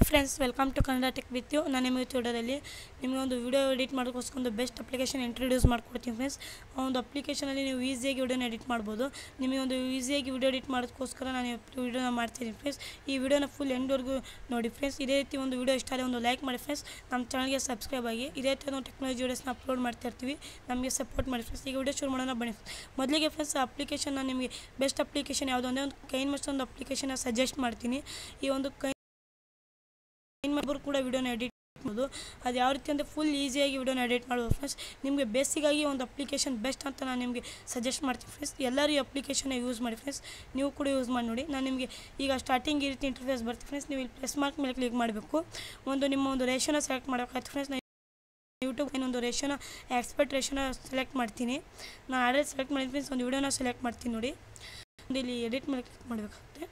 friends welcome to Kannada tech with you ನಾನು ನಿಮ್ಮ ವಿಡಿಯೋದಲ್ಲಿ ನಿಮಗೆ ಒಂದು ವಿಡಿಯೋ ಎಡಿಟ್ ಮಾಡೋಕ್ಕೋಸ್ಕರ ಒಂದು ಬೆಸ್ಟ್ ಅಪ್ಲಿಕೇಶನ್ ಇಂಟ್ರೊಡ್ಯೂಸ್ ಮಾಡ್ಕೊಡ್ತೀನಿ ಫ್ರೆಂಡ್ಸ್ ಆ ಒಂದು ಅಪ್ಲಿಕೇಶನಲ್ಲಿ ನೀವು ಈಸಿಯಾಗಿ ವಿಡಿಯೋನ ಎಡಿಟ್ ಮಾಡ್ಬೋದು ನಿಮಗೆ ಒಂದು ಈಸಿಯಾಗಿ ವಿಡಿಯೋ ಎಡಿಟ್ ಮಾಡೋದಕ್ಕೋಸ್ಕರ ನಾನು ವಿಡಿಯೋನ ಮಾಡ್ತೀನಿ ಫ್ರೆಂಡ್ಸ್ ಈ ವಿಡಿಯೋನ ಫುಲ್ ಎಂಡ್ವರೆಗೂ ನೋಡಿ ಫ್ರೆಂಡ್ಸ್ ಇದೇ ರೀತಿ ಒಂದು ವಿಡಿಯೋ ಇಷ್ಟ ಆದರೆ ಒಂದು ಲೈಕ್ ಮಾಡಿ ಫ್ರೆಂಡ್ಸ್ ನಮ್ಮ ಚಾನಲ್ಗೆ ಸಬ್ಸ್ಕ್ರೈಬ್ ಆಗಿ ಇದೇ ಥರ ಒಂದು ಟೆಕ್ನಾಲಜಿ ವಿಡಿಯೋಸ್ನ ಅಪ್ಲೋಡ್ ಮಾಡ್ತಾ ಇರ್ತೀವಿ ನಮಗೆ ಸಪೋರ್ಟ್ ಮಾಡಿ ಫ್ರೆಂಡ್ಸ್ ಈಗ ವಿಡಿಯೋ ಶುರು ಮಾಡೋಣ ಬನ್ನಿ ಮೊದಲಿಗೆ ಫ್ರೆಂಡ್ಸ್ ಅಪ್ಲಿಕೇಶನ್ ನಾನು ನಿಮಗೆ ಬೆಸ್ಟ್ ಅಪ್ಲಿಕೇಶನ್ ಯಾವುದು ಅಂದರೆ ಒಂದು ಕೈನ್ ಮಸ್ಟ್ ಒಂದು ಅಪ್ಲಿಕೇಶನ್ನ ಸಜೆಸ್ಟ್ ಮಾಡ್ತೀನಿ ಈ ಒಂದು ಕೈ ಒಬ್ಬರು ಕೂಡ ವಿಡಿಯೋನ ಎಡಿಟ್ ಮಾಡ್ಬೋದು ಅದು ಯಾವ ರೀತಿ ಅಂದರೆ ಫುಲ್ ಈಸಿಯಾಗಿ ವಿಡಿಯೋನ ಎಡಿಟ್ ಮಾಡ್ಬೋದು ಫ್ರೆಂಡ್ಸ್ ನಿಮಗೆ ಬೇಸಿಗಾಗಿ ಒಂದು ಅಪ್ಲಿಕೇಶನ್ ಬೆಸ್ಟ್ ಅಂತ ನಾನು ನಿಮಗೆ ಸಜೆಸ್ಟ್ ಮಾಡ್ತೀನಿ ಫ್ರೆಂಡ್ಸ್ ಎಲ್ಲರೂ ಈ ಅಪ್ಲಿಕೇಶನ್ನ ಯೂಸ್ ಮಾಡಿ ಫ್ರೆಂಡ್ಸ್ ನೀವು ಕೂಡ ಯೂಸ್ ಮಾಡಿ ನೋಡಿ ನಾನು ನಿಮಗೆ ಈಗ ಸ್ಟಾರ್ಟಿಂಗ್ ಈ ರೀತಿ ಇಂಟರ್ಫೇಸ್ ಬರ್ತೀನಿ ಫ್ರೆಂಡ್ಸ್ ನೀವು ಇಲ್ಲಿ ಪ್ಲಸ್ ಮಾರ್ಕ್ ಮೇಲೆ ಕ್ಲಿಕ್ ಮಾಡಬೇಕು ಒಂದು ನಿಮ್ಮ ಒಂದು ರೇಷನ ಸೆಲೆಕ್ಟ್ ಮಾಡೋಕ್ಕಾಯ್ತು ಫ್ರೆಂಡ್ಸ್ ನಾನು ಯೂಟ್ಯೂಬ್ ಏನೊಂದು ರೇಷನ ಎಕ್ಸ್ಪರ್ಟ್ ರೇಷನ ಸೆಲೆಕ್ಟ್ ಮಾಡ್ತೀನಿ ನಾನು ಆಲ್ರೆಡಿ ಸೆಲೆಕ್ಟ್ ಮಾಡಿದ ಫ್ರೆಂಡ್ಸ್ ಒಂದು ವಿಡಿಯೋನ ಸೆಲೆಕ್ಟ್ ಮಾಡ್ತೀನಿ ನೋಡಿ ಒಂದು ಇಲ್ಲಿ ಎಡಿಟ್ ಮೇಲೆ ಕ್ಲಿಕ್ ಮಾಡಬೇಕಾಗುತ್ತೆ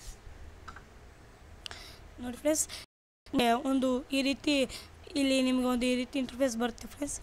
ನೋಡಿ ಫ್ರೆಂಡ್ಸ್ ಒಂದು ಈ ರೀತಿ ಇಲ್ಲಿ ನಿಮಗೆ ಒಂದು ಈ ರೀತಿ ಇಂಟರ್ಫೇಸ್ ಬರುತ್ತೆ ಫ್ರೆಂಡ್ಸ್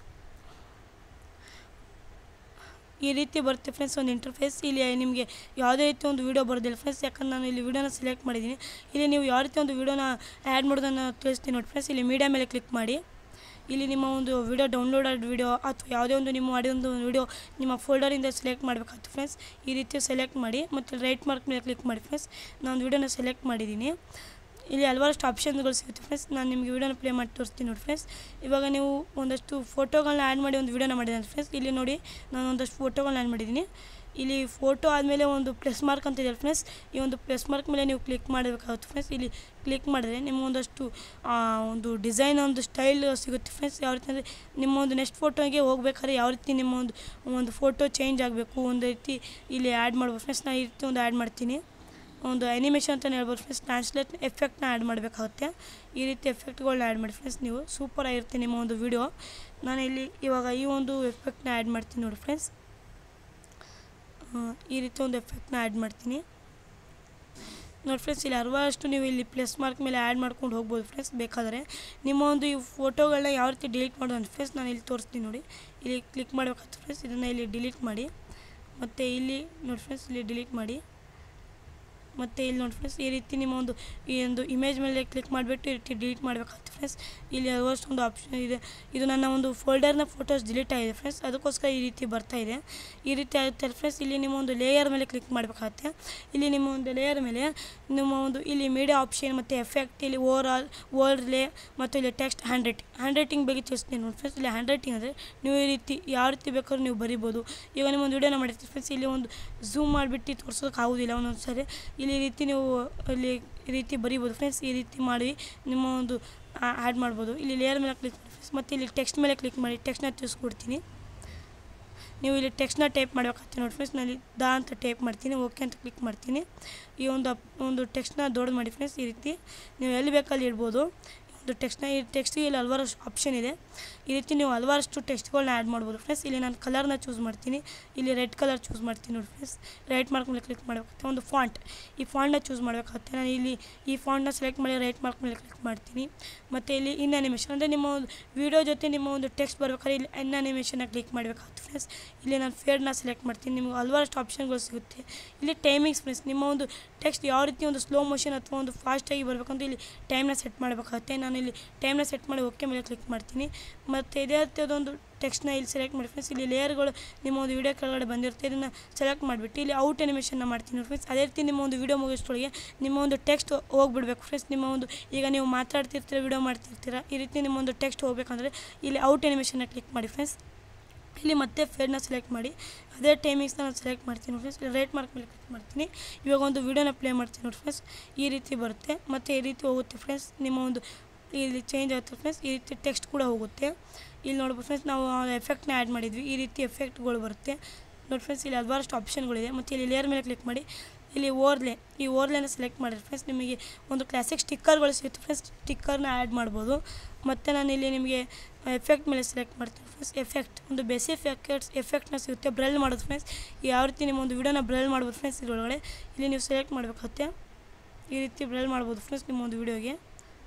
ಈ ರೀತಿ ಬರುತ್ತೆ ಫ್ರೆಂಡ್ಸ್ ಒಂದು ಇಂಟರ್ಫೇಸ್ ಇಲ್ಲಿ ನಿಮಗೆ ಯಾವುದೇ ರೀತಿ ಒಂದು ವೀಡಿಯೋ ಬರೋದಿಲ್ಲ ಫ್ರೆಂಡ್ಸ್ ಯಾಕಂದ್ರೆ ನಾನು ಇಲ್ಲಿ ವೀಡಿಯೋನ ಸೆಲೆಕ್ಟ್ ಮಾಡಿದ್ದೀನಿ ಇಲ್ಲಿ ನೀವು ಯಾವ ರೀತಿ ಒಂದು ವೀಡಿಯೋನ ಆ್ಯಡ್ ಮಾಡೋದನ್ನು ತಿಳಿಸ್ತೀನಿ ನೋಡಿ ಫ್ರೆಂಡ್ಸ್ ಇಲ್ಲಿ ಮೀಡಿಯಾ ಮೇಲೆ ಕ್ಲಿಕ್ ಮಾಡಿ ಇಲ್ಲಿ ನಿಮ್ಮ ಒಂದು ವಿಡಿಯೋ ಡೌನ್ಲೋಡ್ ಆದ ವಿಡಿಯೋ ಅಥವಾ ಯಾವುದೇ ಒಂದು ನಿಮ್ಮ ಮಾಡಿ ಒಂದು ವಿಡಿಯೋ ನಿಮ್ಮ ಫೋಲ್ಡರಿಂದ ಸೆಲೆಕ್ಟ್ ಮಾಡಬೇಕಾಗ್ತದೆ ಫ್ರೆಂಡ್ಸ್ ಈ ರೀತಿ ಸೆಲೆಕ್ಟ್ ಮಾಡಿ ಮತ್ತು ರೈಟ್ ಮಾರ್ಕ್ ಮೇಲೆ ಕ್ಲಿಕ್ ಮಾಡಿ ಫ್ರೆಂಡ್ಸ್ ನಾನು ವಿಡಿಯೋನ ಸೆಲೆಕ್ಟ್ ಮಾಡಿದ್ದೀನಿ ಇಲ್ಲಿ ಹಲವಾರಷ್ಟು ಆಪ್ಷನ್ಗಳು ಸಿಗುತ್ತೆ ಫ್ರೆಂಡ್ಸ್ ನಾನು ನಿಮಗೆ ವೀಡಿಯೋನ ಪ್ಲೇ ಮಾಡಿ ತೋರಿಸ್ತೀನಿ ನೋಡಿ ಫ್ರೆಂಡ್ಸ್ ಇವಾಗ ನೀವು ಒಂದಷ್ಟು ಫೋಟೋಗಳನ್ನ ಆ್ಯಡ್ ಮಾಡಿ ಒಂದು ವೀಡಿಯೋನ ಮಾಡಿದ್ದೀನಿ ಫ್ರೆಂಡ್ಸ್ ಇಲ್ಲಿ ನೋಡಿ ನಾನು ಒಂದಷ್ಟು ಫೋಟೋಗಳನ್ನ ಆ್ಯಡ್ ಮಾಡಿದ್ದೀನಿ ಇಲ್ಲಿ ಫೋಟೋ ಆದಮೇಲೆ ಒಂದು ಪ್ಲಸ್ ಮಾರ್ಕ್ ಅಂತ ಇದೆ ಫ್ರೆಂಡ್ಸ್ ಈ ಒಂದು ಪ್ಲಸ್ ಮಾರ್ಕ್ ಮೇಲೆ ನೀವು ಕ್ಲಿಕ್ ಮಾಡಬೇಕಾಗುತ್ತೆ ಫ್ರೆಂಡ್ಸ್ ಇಲ್ಲಿ ಕ್ಲಿಕ್ ಮಾಡಿದ್ರೆ ನಿಮ್ಮ ಒಂದಷ್ಟು ಒಂದು ಡಿಸೈನ್ ಒಂದು ಸ್ಟೈಲ್ ಸಿಗುತ್ತೆ ಫ್ರೆಂಡ್ಸ್ ಯಾವ ರೀತಿ ಅಂದರೆ ನಿಮ್ಮ ಒಂದು ನೆಕ್ಸ್ಟ್ ಫೋಟೋಗೆ ಹೋಗ್ಬೇಕಾದ್ರೆ ಯಾವ ರೀತಿ ನಿಮ್ಮ ಒಂದು ಒಂದು ಫೋಟೋ ಚೇಂಜ್ ಆಗಬೇಕು ಒಂದು ರೀತಿ ಇಲ್ಲಿ ಆ್ಯಡ್ ಮಾಡ್ಬೋದು ಫ್ರೆಂಡ್ಸ್ ನಾನು ಈ ರೀತಿ ಒಂದು ಆ್ಯಡ್ ಮಾಡ್ತೀನಿ ಒಂದು ಅನಿಮೇಷನ್ ಅಂತಲೇ ಹೇಳ್ಬೋದು ಫ್ರೆಂಡ್ಸ್ ಟ್ರಾನ್ಸ್ಲೇಟ್ ಎಫೆಕ್ಟ್ನ ಆ್ಯಡ್ ಮಾಡಬೇಕಾಗುತ್ತೆ ಈ ರೀತಿ ಎಫೆಕ್ಟ್ಗಳನ್ನ ಆ್ಯಡ್ ಮಾಡಿ ಫ್ರೆಂಡ್ಸ್ ನೀವು ಸೂಪರ್ ಆಗಿರುತ್ತೆ ನಿಮ್ಮ ಒಂದು ವಿಡಿಯೋ ನಾನು ಇಲ್ಲಿ ಇವಾಗ ಈ ಒಂದು ಎಫೆಕ್ಟ್ನ ಆ್ಯಡ್ ಮಾಡ್ತೀನಿ ನೋಡಿ ಫ್ರೆಂಡ್ಸ್ ಈ ರೀತಿ ಒಂದು ಎಫೆಕ್ಟ್ನ ಆ್ಯಡ್ ಮಾಡ್ತೀನಿ ನೋಡಿ ಫ್ರೆಂಡ್ಸ್ ಇಲ್ಲಿ ಹಲವಾರಷ್ಟು ನೀವು ಇಲ್ಲಿ ಪ್ಲಸ್ ಮಾರ್ಕ್ ಮೇಲೆ ಆ್ಯಡ್ ಮಾಡ್ಕೊಂಡು ಹೋಗ್ಬೋದು ಫ್ರೆಂಡ್ಸ್ ಬೇಕಾದರೆ ನಿಮ್ಮ ಒಂದು ಈ ಫೋಟೋಗಳನ್ನ ಯಾವ ರೀತಿ ಡಿಲೀಟ್ ಮಾಡೋದು ಅಂತ ಫ್ರೆಂಡ್ಸ್ ನಾನು ಇಲ್ಲಿ ತೋರಿಸ್ತೀನಿ ನೋಡಿ ಇಲ್ಲಿ ಕ್ಲಿಕ್ ಮಾಡಬೇಕಾಗ್ತದೆ ಫ್ರೆಂಡ್ಸ್ ಇದನ್ನು ಇಲ್ಲಿ ಡಿಲೀಟ್ ಮಾಡಿ ಮತ್ತು ಇಲ್ಲಿ ನೋಡಿ ಫ್ರೆಂಡ್ಸ್ ಇಲ್ಲಿ ಡಿಲೀಟ್ ಮಾಡಿ ಮತ್ತು ಇಲ್ಲಿ ನೋಡಿ ಫ್ರೆಂಡ್ಸ್ ಈ ರೀತಿ ನಿಮ್ಮ ಒಂದು ಈ ಒಂದು ಇಮೇಜ್ ಮೇಲೆ ಕ್ಲಿಕ್ ಮಾಡಿಬಿಟ್ಟು ಈ ರೀತಿ ಡಿಲೀಟ್ ಮಾಡಬೇಕಾಗುತ್ತೆ ಫ್ರೆಂಡ್ಸ್ ಇಲ್ಲಿ ಹಲವಷ್ಟು ಒಂದು ಆಪ್ಷನ್ ಇದೆ ಇದು ನನ್ನ ಒಂದು ಫೋಲ್ಡರ್ನ ಫೋಟೋಸ್ ಡಿಲೀಟ್ ಆಗಿದೆ ಫ್ರೆಂಡ್ಸ್ ಅದಕ್ಕೋಸ್ಕರ ಈ ರೀತಿ ಬರ್ತಾ ಇದೆ ಈ ರೀತಿ ಆಗುತ್ತೆ ಫ್ರೆಂಡ್ಸ್ ಇಲ್ಲಿ ನಿಮ್ಮ ಒಂದು ಲೇಯರ್ ಮೇಲೆ ಕ್ಲಿಕ್ ಮಾಡಬೇಕಾಗುತ್ತೆ ಇಲ್ಲಿ ನಿಮ್ಮ ಒಂದು ಲೇಯರ್ ಮೇಲೆ ನಿಮ್ಮ ಒಂದು ಇಲ್ಲಿ ಮೀಡಿಯಾ ಆಪ್ಷನ್ ಮತ್ತು ಎಫೆಕ್ಟ್ ಇಲ್ಲಿ ಓವರ್ ಆಲ್ ವರ್ಡ್ ಲೇ ಮತ್ತು ಇಲ್ಲಿ text handwriting handwriting ಬಗ್ಗೆ ತಿಳಿಸ್ತೀನಿ ನೋಡಿ ಫ್ರೆಂಡ್ಸ್ ಇಲ್ಲಿ ಹ್ಯಾಂಡ್ ರೈಟಿಂಗ್ ಅಂದರೆ ನೀವು ಈ ರೀತಿ ಯಾವ ರೀತಿ ಬೇಕಾದ್ರೂ ನೀವು ಬರಿಬೋದು ಈಗ ನಿಮ್ಮ ಒಂದು ವಿಡಿಯೋನ ಮಾಡಿರ್ತೀವಿ ಫ್ರೆಂಡ್ಸ್ ಇಲ್ಲಿ ಒಂದು ಝೂಮ್ ಮಾಡಿಬಿಟ್ಟು ತೋರ್ಸೋಕೆ ಆಗೋದಿಲ್ಲ ಒಂದೊಂದು ಸರಿ ಇಲ್ಲಿ ಈ ರೀತಿ ನೀವು ಇಲ್ಲಿ ಈ ರೀತಿ ಬರಿಬೋದು ಫ್ರೆಂಡ್ಸ್ ಈ ರೀತಿ ಮಾಡಿ ನಿಮ್ಮ ಒಂದು ಆ್ಯಡ್ ಮಾಡ್ಬೋದು ಇಲ್ಲಿ ಲೇಯರ್ ಮೇಲೆ ಕ್ಲಿಕ್ ಮಾಡಿ ಫ್ರೆಂಡ್ಸ್ ಮತ್ತು ಇಲ್ಲಿ ಟೆಕ್ಸ್ಟ್ ಮೇಲೆ ಕ್ಲಿಕ್ ಮಾಡಿ ಟೆಕ್ಸ್ಟ್ನ ತಿಳಿಸ್ಕೊಡ್ತೀನಿ ನೀವು ಇಲ್ಲಿ ಟೆಕ್ಸ್ಟ್ನ ಟೈಪ್ ಮಾಡಬೇಕಾಗ್ತದೆ ನೋಡಿ ಫ್ರೆಂಡ್ಸ್ ನಾನು ದಾ ಅಂತ ಟೈಪ್ ಮಾಡ್ತೀನಿ ಓಕೆ ಅಂತ ಕ್ಲಿಕ್ ಮಾಡ್ತೀನಿ ಈ ಒಂದು ಅಪ್ ಒಂದು ಟೆಕ್ಸ್ಟ್ನ ದೊಡ್ಡದು ಮಾಡಿ ಫ್ರೆಂಡ್ಸ್ ಈ ರೀತಿ ನೀವು ಎಲ್ಲಿ ಬೇಕಲ್ಲಿ ಇಡ್ಬೋದು ಒಂದು ಟೆಕ್ಸ್ಟ್ನ ಈ ಟೆಕ್ಸ್ಟಿಗೆ ಇಲ್ಲಿ ಹಲವಾರು ಆಪ್ಷನ್ ಇದೆ ಈ ರೀತಿ ನೀವು ಹಲವಾರಷ್ಟು ಟೆಕ್ಸ್ಟ್ಗಳನ್ನ ಆ್ಯಡ್ ಮಾಡ್ಬೋದು ಫ್ರೆಂಡ್ಸ್ ಇಲ್ಲಿ ನಾನು ಕಲರ್ನ ಚೂಸ್ ಮಾಡ್ತೀನಿ ಇಲ್ಲಿ ರೆಡ್ ಕಲರ್ ಚೂಸ್ ಮಾಡ್ತೀನಿ ನೋಡಿ ಫ್ರೆಂಡ್ಸ್ ರೈಟ್ ಮಾರ್ಕ್ ಮೇಲೆ ಕ್ಲಿಕ್ ಮಾಡಬೇಕಾಗುತ್ತೆ ಒಂದು ಫಾಂಟ್ ಈ ಫಾಂಟ್ನ ಚೂಸ್ ಮಾಡಬೇಕಾಗುತ್ತೆ ನಾನು ಇಲ್ಲಿ ಈ ಫಾಂಟ್ನ ಸೆಲೆಕ್ಟ್ ಮಾಡಿ ರೈಟ್ ಮಾರ್ಕ್ ಮೇಲೆ ಕ್ಲಿಕ್ ಮಾಡ್ತೀನಿ ಮತ್ತು ಇಲ್ಲಿ ಇನ್ ಅನಿಮೇಷನ್ ಅಂದರೆ ನಿಮ್ಮ ಒಂದು ವೀಡಿಯೋ ಜೊತೆ ನಿಮ್ಮ ಒಂದು ಟೆಕ್ಸ್ಟ್ ಬರ್ಬೇಕಾದ್ರೆ ಇಲ್ಲಿ ಇನ್ ಅನಿಮೇಷನ್ನ ಕ್ಲಿಕ್ ಮಾಡಬೇಕಾಗುತ್ತೆ ಫ್ರೆಂಡ್ಸ್ ಇಲ್ಲಿ ನಾನು ಫೇಡ್ನ ಸೆಲೆಕ್ಟ್ ಮಾಡ್ತೀನಿ ನಿಮಗೆ ಹಲವಾರಷ್ಟು ಆಪ್ಷನ್ಗಳು ಸಿಗುತ್ತೆ ಇಲ್ಲಿ ಟೈಮಿಂಗ್ಸ್ ಫ್ರೆಂಡ್ಸ್ ನಿಮ್ಮ ಒಂದು ಟೆಕ್ಸ್ಟ್ ಯಾವ ರೀತಿ ಒಂದು ಸ್ಲೋ ಮೋಷನ್ ಅಥವಾ ಒಂದು ಫಾಸ್ಟಾಗಿ ಬರಬೇಕಂತ ಇಲ್ಲಿ ಟೈಮ್ನ ಸೆಟ್ ಮಾಡಬೇಕಾಗುತ್ತೆ ನಾನು ಇಲ್ಲಿ ಟೈಮ್ನ ಸೆಟ್ ಮಾಡಿ ಓಕೆ ಮೇಲೆ ಕ್ಲಿಕ್ ಮಾಡ್ತೀನಿ ಮತ್ತು ಇದೇ ರೀತಿಯಾದೊಂದು ಟೆಕ್ಸ್ಟ್ನ ಇಲ್ಲಿ ಸೆಲೆಕ್ಟ್ ಮಾಡಿ ಫ್ರೆಂಡ್ಸ್ ಇಲ್ಲಿ ಲೇಯರ್ಗಳು ನಿಮ್ಮ ಒಂದು ವೀಡಿಯೋ ಕೆಳಗಡೆ ಬಂದಿರುತ್ತೆ ಇದನ್ನು ಸೆಲೆಕ್ಟ್ ಮಾಡಿಬಿಟ್ಟು ಇಲ್ಲಿ ಔಟ್ ಅನಿಮೇಷನ್ನ ಮಾಡ್ತೀನಿ ಫ್ರೆಂಡ್ಸ್ ಅದೇ ರೀತಿ ನಿಮ್ಮ ಒಂದು ವೀಡಿಯೋ ಮುಗಿಸೋಳಿಗೆ ನಿಮ್ಮ ಒಂದು ಟೆಕ್ಸ್ಟ್ ಹೋಗ್ಬಿಡ್ಬೇಕು ಫ್ರೆಂಡ್ಸ್ ನಿಮ್ಮ ಒಂದು ಈಗ ನೀವು ಮಾತಾಡ್ತಿರ್ತೀರ ವೀಡಿಯೋ ಮಾಡ್ತಿರ್ತೀರ ಈ ರೀತಿ ನಿಮ್ಮ ಒಂದು ಟೆಕ್ಸ್ಟ್ ಹೋಗ್ಬೇಕಂದ್ರೆ ಇಲ್ಲಿ ಔಟ್ ಅನಿಮೇಷನ್ನ ಕ್ಲಿಕ್ ಮಾಡಿ ಫ್ರೆಂಡ್ಸ್ ಇಲ್ಲಿ ಮತ್ತೆ ಫೇಡ್ನ ಸೆಲೆಕ್ಟ್ ಮಾಡಿ ಅದೇ ಟೈಮಿಂಗ್ಸ್ನ ನಾನು ಸೆಲೆಕ್ಟ್ ಮಾಡ್ತೀನಿ ಫ್ರೆಂಡ್ಸ್ ಇಲ್ಲಿ ರೈಟ್ ಮಾರ್ಕ್ ಮೇಲೆ ಕ್ಲಿಕ್ ಮಾಡ್ತೀನಿ ಇವಾಗ ಒಂದು ವೀಡಿಯೋನ ಪ್ಲೇ ಮಾಡ್ತೀನಿ ನೋಡಿ ಫ್ರೆಂಡ್ಸ್ ಈ ರೀತಿ ಬರುತ್ತೆ ಮತ್ತು ಈ ರೀತಿ ಹೋಗುತ್ತೆ ಫ್ರೆಂಡ್ಸ್ ನಿಮ್ಮ ಒಂದು ಇಲ್ಲಿ ಚೇಂಜ್ ಆಗುತ್ತೆ ಫ್ರೆಂಡ್ಸ್ ಈ ರೀತಿ ಟೆಕ್ಸ್ಟ್ ಕೂಡ ಹೋಗುತ್ತೆ ಇಲ್ಲಿ ನೋಡ್ಬೋದು ಫ್ರೆಂಡ್ಸ್ ನಾವು ಎಫೆಕ್ಟ್ನ ಆ್ಯಡ್ ಮಾಡಿದ್ವಿ ಈ ರೀತಿ ಎಫೆಕ್ಟ್ಗಳು ಬರುತ್ತೆ ನೋಡಿ ಫ್ರೆಂಡ್ಸ್ ಇಲ್ಲಿ ಹಲವಾರಷ್ಟು ಆಪ್ಷನ್ಗಳಿದೆ ಮತ್ತು ಇಲ್ಲಿ ಲೇಯರ್ ಮೇಲೆ ಕ್ಲಿಕ್ ಮಾಡಿ ಇಲ್ಲಿ ಓರ್ಲೆ ಈ ಓರ್ಲೆನ ಸೆಲೆಕ್ಟ್ ಮಾಡಿರಿ ಫ್ರೆಂಡ್ಸ್ ನಿಮಗೆ ಒಂದು ಕ್ಲಾಸಿಕ್ ಸ್ಟಿಕ್ಕರ್ಗಳು ಸಿಗುತ್ತೆ ಫ್ರೆಂಡ್ಸ್ ಸ್ಟಿಕ್ಕರ್ನ ಆ್ಯಡ್ ಮಾಡ್ಬೋದು ಮತ್ತು ನಾನು ಇಲ್ಲಿ ನಿಮಗೆ ಎಫೆಕ್ಟ್ ಮೇಲೆ ಸೆಲೆಕ್ಟ್ ಮಾಡ್ತೀನಿ ಫ್ರೆಂಡ್ಸ್ ಎಫೆಕ್ಟ್ ಒಂದು ಬೇಸಿಕ್ ಎಫೆಕ್ಟ್ಸ್ ಎಫೆಕ್ಟ್ನ ಸಿಗುತ್ತೆ ಬ್ರಲ್ ಮಾಡೋದು ಫ್ರೆಂಡ್ಸ್ ಯಾವ ರೀತಿ ನಿಮ್ಮ ಒಂದು ವಿಡಿಯೋನ ಬ್ರಲ್ ಮಾಡ್ಬೋದು ಫ್ರೆಂಡ್ಸ್ ಇದರೊಳಗಡೆ ಇಲ್ಲಿ ನೀವು ಸೆಲೆಕ್ಟ್ ಮಾಡಬೇಕಾಗುತ್ತೆ ಈ ರೀತಿ ಬ್ರಲ್ ಮಾಡ್ಬೋದು ಫ್ರೆಂಡ್ಸ್ ನಿಮ್ಮ ಒಂದು ವಿಡಿಯೋಗೆ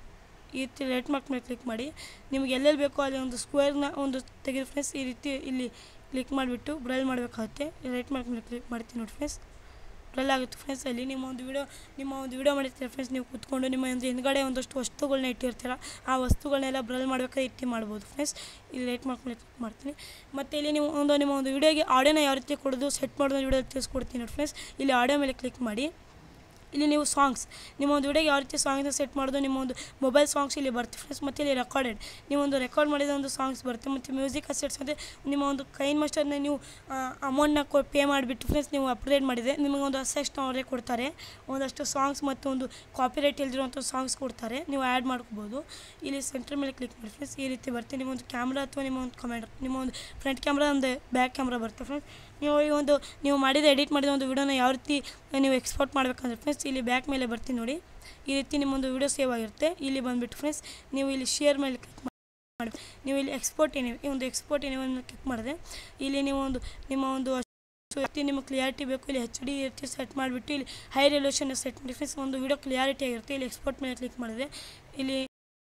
ಈ ರೀತಿ ರೈಟ್ ಮಾರ್ಕ್ ಮೇಲೆ ಕ್ಲಿಕ್ ಮಾಡಿ ನಿಮ್ಗೆ ಎಲ್ಲೆಲ್ಲಿ ಬೇಕೋ ಅಲ್ಲಿ ಒಂದು ಸ್ಕ್ವೇರ್ನ ಒಂದು ತೆಗೆದು ಫ್ರೆಂಡ್ಸ್ ಈ ರೀತಿ ಇಲ್ಲಿ ಕ್ಲಿಕ್ ಮಾಡಿಬಿಟ್ಟು ಬ್ರೈಲ್ ಮಾಡಬೇಕಾಗುತ್ತೆ ರೈಟ್ ಮಾರ್ಕ್ ಮೇಲೆ ಕ್ಲಿಕ್ ಮಾಡ್ತೀನಿ ನೋಡಿ ಫ್ರೆಂಡ್ಸ್ ಬ್ರಲ್ ಆಗುತ್ತೆ ಫ್ರೆಂಡ್ಸ್ ಅಲ್ಲಿ ನಿಮ್ಮ ಒಂದು ವಿಡಿಯೋ ನಿಮ್ಮ ಒಂದು ವಿಡಿಯೋ ಮಾಡಿರ್ತೀರ ಫ್ರೆಂಡ್ಸ್ ನೀವು ಕೂತ್ಕೊಂಡು ನಿಮ್ಮ ಒಂದು ಹಿಂದ್ಗಡೆ ಒಂದಷ್ಟು ವಸ್ತುಗಳನ್ನ ಇಟ್ಟಿರ್ತೀರ ಆ ವಸ್ತುಗಳನ್ನೆಲ್ಲ ಬ್ರಲ್ ಮಾಡಬೇಕಾದ್ರೆ ಇಟ್ಟು ಮಾಡ್ಬೋದು ಫ್ರೆಂಡ್ಸ್ ಇಲ್ಲಿ ಲೇಟ್ ಮಾಡ್ಕೊಂಡು ಕ್ಲಿಕ್ ಮಾಡ್ತೀನಿ ಮತ್ತು ಇಲ್ಲಿ ನೀವು ಒಂದು ನಿಮ್ಮ ಒಂದು ವಿಡಿಯೋಗೆ ಆಡಿಯೋನ ಯಾವ ರೀತಿ ಕೊಡೋದು ಸೆಟ್ ಮಾಡೋದು ವಿಡಿಯೋ ತಿಳಿಸ್ಕೊಡ್ತೀನಿ ನೋಡಿ ಫ್ರೆಂಡ್ಸ್ ಇಲ್ಲಿ ಆಡಿಯೋ ಮೇಲೆ ಕ್ಲಿಕ್ ಮಾಡಿ ಇಲ್ಲಿ ನೀವು ಸಾಂಗ್ಸ್ ನಿಮ್ಮ ಒಂದು ವಿಡಿಯೋಗೆ ಯಾವ ರೀತಿ ಸಾಂಗ್ನ ಸೆಟ್ ಮಾಡೋದು ನಿಮ್ಮ ಒಂದು ಮೊಬೈಲ್ ಸಾಂಗ್ಸ್ ಇಲ್ಲಿ ಬರುತ್ತೆ ಫ್ರೆಂಡ್ಸ್ ಮತ್ತು ಇಲ್ಲಿ ರೆಕಾರ್ಡೆಡ್ ನೀವು ಒಂದು ರೆಕಾರ್ಡ್ ಮಾಡಿದ ಒಂದು ಸಾಂಗ್ಸ್ ಬರುತ್ತೆ ಮತ್ತು ಮ್ಯೂಸಿಕ್ ಅಸೆಟ್ಸ್ ಅಂದರೆ ನಿಮ್ಮ ಒಂದು ಕೈನ್ ಮಾಸ್ಟರ್ನ ನೀವು ಅಮೌಂಟ್ನ ಕೊ ಪೇ ಮಾಡಿಬಿಟ್ಟು ಫ್ರೆಂಡ್ಸ್ ನೀವು ಅಪ್ಗ್ರೇಡ್ ಮಾಡಿದರೆ ನಿಮಗೆ ಒಂದು ಅಸೆಟ್ನ ಅವರೇ ಕೊಡ್ತಾರೆ ಒಂದಷ್ಟು ಸಾಂಗ್ಸ್ ಮತ್ತು ಒಂದು ಕಾಪಿರೈಟ್ ಇಲ್ದಿರುವಂಥ ಸಾಂಗ್ಸ್ ಕೊಡ್ತಾರೆ ನೀವು ಆ್ಯಡ್ ಮಾಡ್ಕೋಬೋದು ಇಲ್ಲಿ ಸೆಂಟ್ರ್ ಮೇಲೆ ಕ್ಲಿಕ್ ಮಾಡಿ ಫ್ರೆಂಡ್ಸ್ ಈ ರೀತಿ ಬರುತ್ತೆ ನಿಮ್ಮ ಒಂದು ಕ್ಯಾಮ್ರಾ ಅಥವಾ ನಿಮ್ಮ ಒಂದು ಕಮೆಂಟ್ ನಿಮ್ಮ ಒಂದು ಫ್ರಂಟ್ ಕ್ಯಾಮ್ರಾ ಒಂದು ಬ್ಯಾಕ್ ಕ್ಯಾಮ್ರಾ ಬರುತ್ತೆ ಫ್ರೆಂಡ್ಸ್ ನೀವು ಈ ಒಂದು ನೀವು ಮಾಡಿದ ಎಡಿಟ್ ಮಾಡಿದ ಒಂದು ವಿಡಿಯೋನ ಯಾವ ರೀತಿ ನೀವು ಎಕ್ಸ್ಪೋರ್ಟ್ ಮಾಡಬೇಕಂದ್ರೆ ಫ್ರೆಂಡ್ಸ್ ಇಲ್ಲಿ ಬ್ಯಾಕ್ ಮೇಲೆ ಬರ್ತೀನಿ ನೋಡಿ ಈ ರೀತಿ ನಿಮ್ಮೊಂದು ವಿಡಿಯೋ ಸೇವ್ ಆಗಿರುತ್ತೆ ಇಲ್ಲಿ ಬಂದುಬಿಟ್ಟು ಫ್ರೆಂಡ್ಸ್ ನೀವು ಇಲ್ಲಿ ಶೇರ್ ಮೇಲೆ ಕ್ಲಿಕ್ ಮಾಡಿ ನೀವು ಇಲ್ಲಿ ಎಕ್ಸ್ಪೋರ್ಟ್ ಏನಿವೆ ಈ ಒಂದು ಎಕ್ಸ್ಪೋರ್ಟ್ ಏನಿವೆ ಮೇಲೆ ಕ್ಲಿಕ್ ಮಾಡಿದ್ರೆ ಇಲ್ಲಿ ನೀವು ಒಂದು ನಿಮ್ಮ ಒಂದು ಅಷ್ಟು ನಿಮಗೆ ಕ್ಲಿಯಾರಿಟಿ ಬೇಕು ಇಲ್ಲಿ ಹೆಚ್ ಡಿ ರೀತಿ ಸೆಟ್ ಮಾಡಿಬಿಟ್ಟು ಇಲ್ಲಿ ಹೈ ರೆಲ್ಯೂಷನ್ ಸೆಟ್ ಮಾಡಿ ಫ್ರೆಂಡ್ಸ್ ಒಂದು ವಿಡಿಯೋ ಕ್ಲಿಯಾರಿಟಿ ಆಗಿರುತ್ತೆ ಇಲ್ಲಿ ಎಕ್ಸ್ಪೋರ್ಟ್ ಮೇಲೆ ಕ್ಲಿಕ್ ಮಾಡಿದ್ರೆ ಇಲ್ಲಿ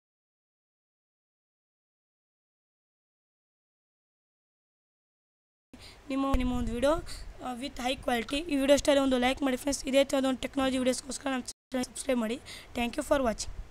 ನಿಮ್ಮ ನಿಮ್ಮ ಒಂದು ವಿಡಿಯೋ ವಿತ್ ಹೈ ಕ್ವಾಲಿಟಿ ಈ ವಿಡಿಯೋ ಸ್ಟೈಲ್ ಒಂದು ಲೈಕ್ ಮಾಡಿ ಫ್ರೆಂಡ್ಸ್ ಇದೇ ಥರದ ಒಂದು ಟೆಕ್ನಾಲಜಿ ವೀಡಿಯೋಸ್ಗೋಸ್ಕರ ನಮ್ಮ ಸಬ್ಸ್ಕ್ರೈಬ್ ಮಾಡಿ ಥ್ಯಾಂಕ್ ಯು ಫಾರ್ ವಾಚಿಂಗ್